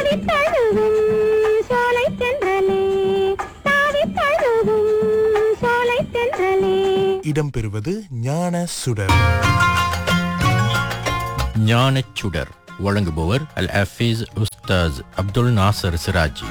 தாவி தழுவும் சோலை தென்றலே தாவி தழுவும் சோலை தென்றலே இடம்பெறுவது ஞான சுடர் ஞானச் சுடர் வழங்குபவர் அல் ஹஃபீஸ் உஸ்தாஸ் அப்துல் நாசர் சிராஜி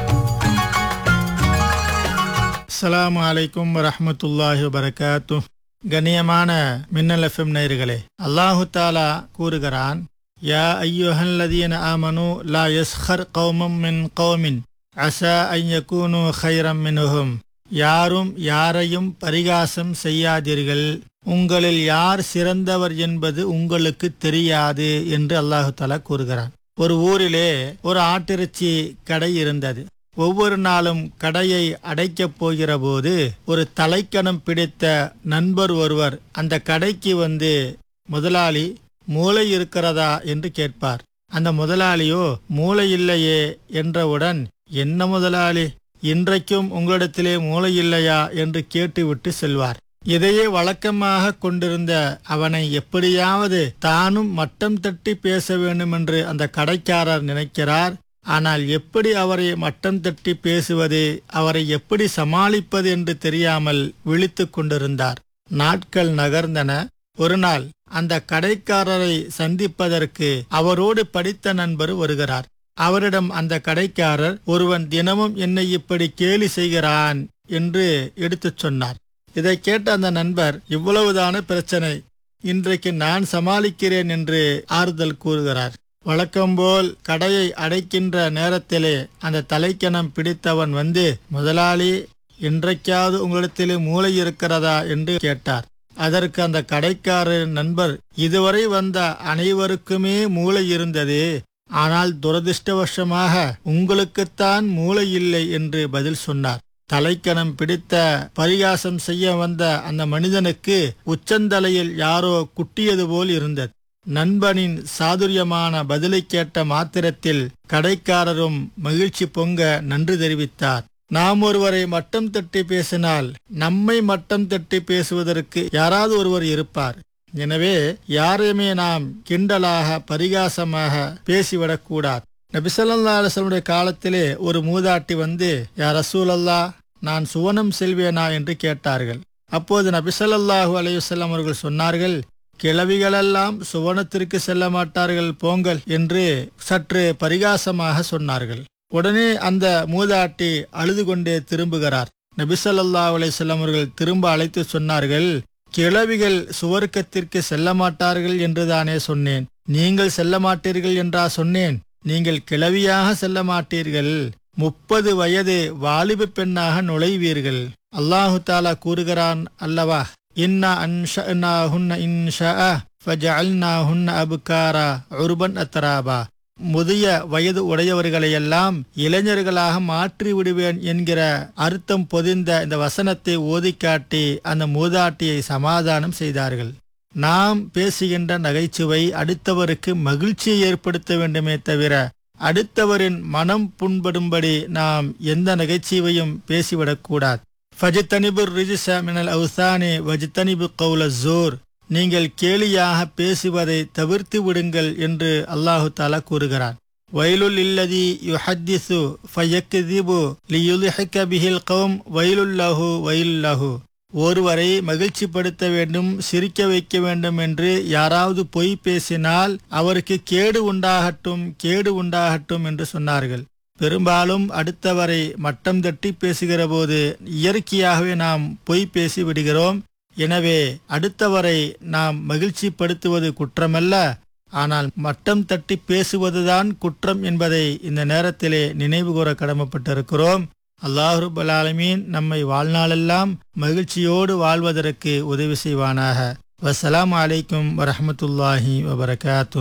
அஸ்ஸலாமு அலைக்கும் வரஹ்மத்துல்லாஹி வபரகாத்து கண்ணியமான மின்னல் எஃப்எம் நேயர்களே அல்லாஹு தாலா கூறுகிறான் யா ஐயுஹல்லதீன ஆமனு லா யஸ்ஹர் கௌமம் மின் கௌமின் அசா ஐ யகூனு ஹைரம் மின்ஹும் யாரும் யாரையும் பரிகாசம் செய்யாதீர்கள் உங்களில் யார் சிறந்தவர் என்பது உங்களுக்கு தெரியாது என்று அல்லாஹு தாலா கூறுகிறான் ஒரு ஊரிலே ஒரு ஆட்டிறைச்சி கடை இருந்தது ஒவ்வொரு நாளும் கடையை அடைக்கப் போகிற போது ஒரு தலைக்கணம் பிடித்த நண்பர் ஒருவர் அந்த கடைக்கு வந்து முதலாளி மூளை இருக்கிறதா என்று கேட்பார் அந்த முதலாளியோ மூளை இல்லையே என்றவுடன் என்ன முதலாளி இன்றைக்கும் உங்களிடத்திலே மூளை இல்லையா என்று கேட்டுவிட்டு செல்வார் இதையே வழக்கமாக கொண்டிருந்த அவனை எப்படியாவது தானும் மட்டம் தட்டி பேச வேண்டும் என்று அந்த கடைக்காரர் நினைக்கிறார் ஆனால் எப்படி அவரை மட்டம் தட்டி பேசுவது அவரை எப்படி சமாளிப்பது என்று தெரியாமல் விழித்துக் கொண்டிருந்தார் நாட்கள் நகர்ந்தன ஒரு நாள் அந்த கடைக்காரரை சந்திப்பதற்கு அவரோடு படித்த நண்பர் வருகிறார் அவரிடம் அந்த கடைக்காரர் ஒருவன் தினமும் என்னை இப்படி கேலி செய்கிறான் என்று எடுத்துச் சொன்னார் இதை கேட்ட அந்த நண்பர் இவ்வளவுதான பிரச்சனை இன்றைக்கு நான் சமாளிக்கிறேன் என்று ஆறுதல் கூறுகிறார் வழக்கம்போல் கடையை அடைக்கின்ற நேரத்திலே அந்த தலைக்கணம் பிடித்தவன் வந்து முதலாளி இன்றைக்காவது உங்களிடத்திலே மூளை இருக்கிறதா என்று கேட்டார் அதற்கு அந்த கடைக்காரர் நண்பர் இதுவரை வந்த அனைவருக்குமே மூளை இருந்தது ஆனால் துரதிர்ஷ்டவசமாக உங்களுக்குத்தான் மூளை இல்லை என்று பதில் சொன்னார் தலைக்கணம் பிடித்த பரிகாசம் செய்ய வந்த அந்த மனிதனுக்கு உச்சந்தலையில் யாரோ குட்டியது போல் இருந்தது நண்பனின் சாதுரியமான பதிலை கேட்ட மாத்திரத்தில் கடைக்காரரும் மகிழ்ச்சி பொங்க நன்றி தெரிவித்தார் நாம் ஒருவரை மட்டம் தட்டி பேசினால் நம்மை மட்டம் தட்டி பேசுவதற்கு யாராவது ஒருவர் இருப்பார் எனவே யாரையுமே நாம் கிண்டலாக பரிகாசமாக பேசிவிடக்கூடாது நபிசல்லா அலுவலுடைய காலத்திலே ஒரு மூதாட்டி வந்து யார் ரசூலல்லா நான் சுவனம் செல்வேனா என்று கேட்டார்கள் அப்போது நபிசல்லாஹு அலையுசல்லாம் அவர்கள் சொன்னார்கள் கிழவிகளெல்லாம் சுவனத்திற்கு செல்ல மாட்டார்கள் போங்கள் என்று சற்று பரிகாசமாக சொன்னார்கள் உடனே அந்த மூதாட்டி அழுது கொண்டே திரும்புகிறார் நபிசல்லா அலையம் அவர்கள் திரும்ப அழைத்து சொன்னார்கள் கிழவிகள் சுவர்க்கத்திற்கு செல்ல மாட்டார்கள் என்றுதானே சொன்னேன் நீங்கள் செல்ல மாட்டீர்கள் என்றா சொன்னேன் நீங்கள் கிழவியாக செல்ல மாட்டீர்கள் முப்பது வயது வாலிப பெண்ணாக நுழைவீர்கள் அல்லாஹு தாலா கூறுகிறான் அல்லவா இன்னா அன்ஷா ஹுன்ன இன்ஷா ஃபஜஅல்னா ஹுன்ன அபுகாரா உருபன் அத்தராபா முதிய வயது உடையவர்களையெல்லாம் இளைஞர்களாக மாற்றி விடுவேன் என்கிற அர்த்தம் பொதிந்த இந்த வசனத்தை ஓதிக்காட்டி அந்த மூதாட்டியை சமாதானம் செய்தார்கள் நாம் பேசுகின்ற நகைச்சுவை அடுத்தவருக்கு மகிழ்ச்சியை ஏற்படுத்த வேண்டுமே தவிர அடுத்தவரின் மனம் புண்படும்படி நாம் எந்த நகைச்சுவையும் பேசிவிடக்கூடாது ஃபஜித்தனிபு ரிஜிச மினல் அவுசானி வஜித்தனிபு கவுல ஜோர் நீங்கள் கேலியாக பேசுவதை தவிர்த்து விடுங்கள் என்று அல்லாஹு தாலா கூறுகிறான் வயலுல் இல்லதி யுஹத்திசு ஃபயக்திபு லியுலிஹிக பிஹில் கௌம் வயலுல்லஹு வயலுல்லஹு ஒருவரை மகிழ்ச்சிப்படுத்த வேண்டும் சிரிக்க வைக்க வேண்டும் என்று யாராவது பொய் பேசினால் அவருக்கு கேடு உண்டாகட்டும் கேடு உண்டாகட்டும் என்று சொன்னார்கள் பெரும்பாலும் அடுத்தவரை மட்டம் தட்டி பேசுகிற போது இயற்கையாகவே நாம் பொய் பேசி விடுகிறோம் எனவே அடுத்தவரை நாம் மகிழ்ச்சிப்படுத்துவது குற்றமல்ல ஆனால் மட்டம் தட்டி பேசுவதுதான் குற்றம் என்பதை இந்த நேரத்திலே நினைவு கூற கடமைப்பட்டிருக்கிறோம் அல்லாஹுபல் ஆலமீன் நம்மை வாழ்நாளெல்லாம் மகிழ்ச்சியோடு வாழ்வதற்கு உதவி செய்வானாக வசலாம் அலைக்கும் வரஹமத்துல்லாஹி வபரகாத்து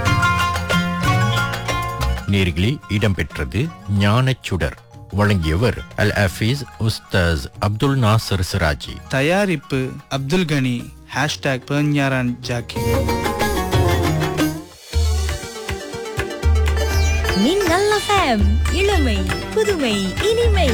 நேர்களே இடம்பெற்றது ஞானச் சுடர் வழங்கியவர் அல் ஹஃபீஸ் உஸ்தாஸ் அப்துல் நாசர் சிராஜி தயாரிப்பு அப்துல் கனி ஹேஷ்டாக் பெர்ஞாரான் ஜாக்கி மின்னல் எஃப்எம் இளமை புதுமை இனிமை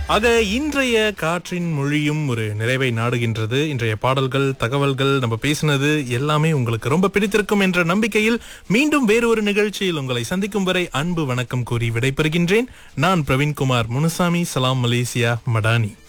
ஆக இன்றைய காற்றின் மொழியும் ஒரு நிறைவை நாடுகின்றது இன்றைய பாடல்கள் தகவல்கள் நம்ம பேசினது எல்லாமே உங்களுக்கு ரொம்ப பிடித்திருக்கும் என்ற நம்பிக்கையில் மீண்டும் வேறு ஒரு நிகழ்ச்சியில் உங்களை சந்திக்கும் வரை அன்பு வணக்கம் கூறி விடைபெறுகின்றேன் நான் பிரவீன்குமார் முனுசாமி சலாம் மலேசியா மடானி